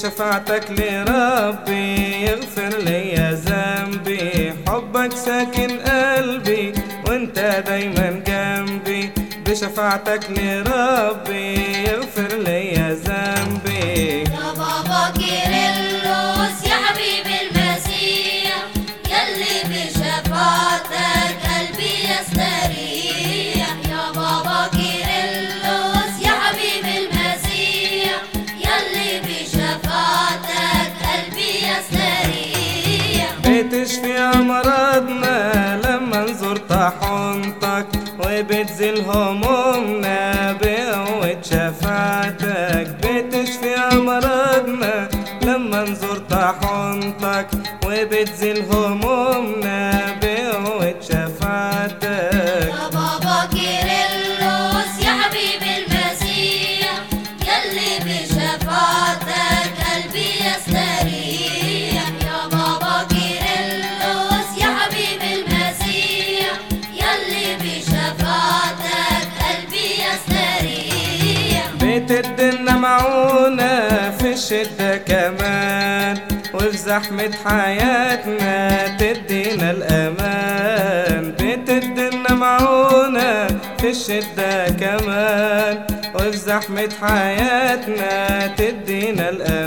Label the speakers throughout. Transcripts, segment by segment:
Speaker 1: بشفاعتك لربي يغفر لي ذنبي حبك ساكن قلبي وانت دايما جنبي بشفاعتك لربي يغفر لي ذنبي
Speaker 2: يا بابا كيرلس يا حبيب المسيح يلي بشفاعتك قلبي يستريح يا بابا كيرلس يا حبيب المسيح يلي بشفاعتك قلبي يستريح
Speaker 1: بتشفي أمراضنا لما نزور طاحونتك وبتزيل همومنا بقوة شفاعتك بتشفي أمراضنا لما نزور طاحونتك وبتزيل همومنا بقوة شفاعتك
Speaker 2: يا بابا كيرلس يا حبيب المسيح يلي بشفاعتك قلبي يستريح يا بابا كيرلس يا حبيب المسيح يلي بشفاعتك قلبي يستريح
Speaker 1: بتدينا معونة في الشدة كمان وفي زحمة حياتنا تدينا الأمان بتدينا معونة في الشدة كمان وفي زحمة حياتنا تدينا
Speaker 2: يا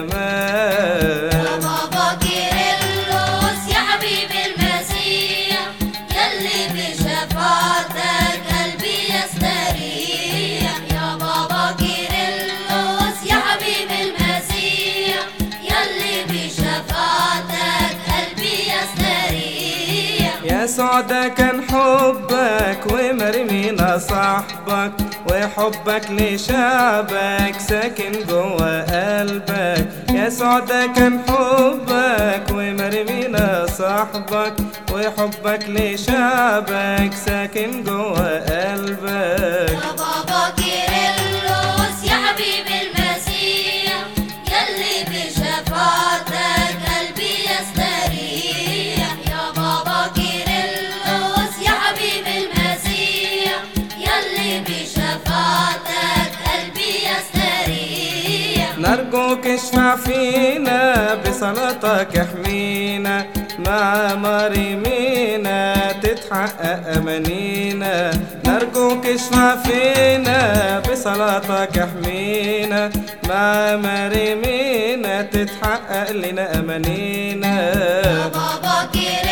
Speaker 1: الأمان
Speaker 2: بابا كيرلس يا حبيب المسيح يلي بشفاعتك قلبي يستريح يا بابا كيرلس يا حبيب المسيح يلي بشفاعتك قلبي يستريح
Speaker 1: يا سعدة كان حبك ومرمينا صاحبك وحبك لشعبك ساكن جوا قلبك يا سعدة كان حبك ومرمينا صاحبك وحبك لشعبك ساكن جوا قلبك
Speaker 2: يا بابا كيرلس يا حبيب المسيح يلي بشفاعتك قلبي يستريح يا بابا كيرلس يا حبيب المسيح يلي بشفاعتك قلبي يستريح
Speaker 1: نرجوك اشفع فينا بصلاتك احمينا مع مريمينا تتحقق امانينا نرجوك اشفع فينا بصلاتك احمينا مع مريمينا تتحقق لنا امانينا
Speaker 2: يا بابا كيرلس